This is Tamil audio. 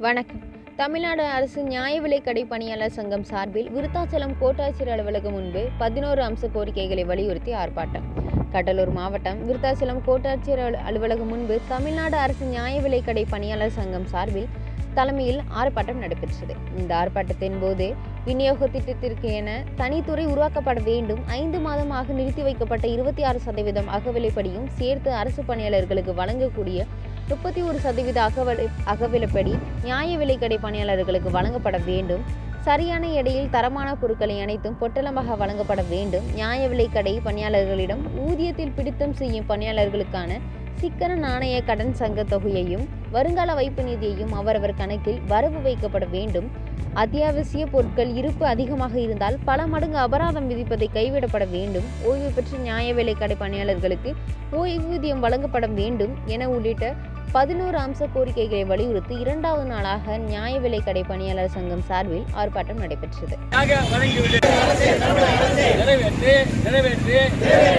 வணக்கம் தமிழ்நாடு அரசு நியாய விலைக் கடை பணியாளர் சங்கம் சார்பில் விருத்தாச்சலம் கோட்டாட்சியர் அலுவலகம் முன்பு பதினோரு அம்ச கோரிக்கைகளை வலியுறுத்தி ஆர்ப்பாட்டம் கடலூர் மாவட்டம் விருத்தாச்சலம் கோட்டாட்சியர் அலு- அலுவலகம் முன்பு தமிழ்நாடு அரசு நியாய விலைக் கடை பணியாளர் சங்கம் சார்பில் தலைமையில் ஆர்ப்பாட்டம் நடைபெற்றது இந்த ஆர்ப்பாட்டத்தின் போது விநியோக திட்டத்திற்கு என தனித்துறை உருவாக்கப்பட வேண்டும் ஐந்து மாதமாக நிறுத்தி வைக்கப்பட்ட இருபத்தி ஆறு சதவீதம் அகவிலைப்படியும் சேர்த்து அரசு பணியாளர்களுக்கு வழங்கக்கூடிய முப்பத்தி ஒரு சதவீத அகவலை அகவிலைப்படி நியாய விலைக்கடை பணியாளர்களுக்கு வழங்கப்பட வேண்டும் சரியான எடையில் தரமான பொருட்களை அனைத்தும் பொட்டலமாக வழங்கப்பட வேண்டும் நியாய விலைக்கடை பணியாளர்களிடம் ஊதியத்தில் பிடித்தம் செய்யும் பணியாளர்களுக்கான சிக்கன நாணய கடன் சங்க தொகையையும் வருங்கால வைப்பு நிதியையும் அவரவர் கணக்கில் வரவு வைக்கப்பட வேண்டும் அத்தியாவசிய பொருட்கள் இருப்பு அதிகமாக இருந்தால் பல மடங்கு அபராதம் விதிப்பதை கைவிடப்பட வேண்டும் ஓய்வு பெற்ற நியாய விலைக்கடை பணியாளர்களுக்கு ஓய்வூதியம் வழங்கப்பட வேண்டும் என உள்ளிட்ட பதினோரு அம்ச கோரிக்கைகளை வலியுறுத்தி இரண்டாவது நாளாக நியாய விலைக்கடை பணியாளர் சங்கம் சார்பில் ஆர்ப்பாட்டம் நடைபெற்றது யாக வழங்கிவிட்டு நிறைவேற்று நிறைவேற்று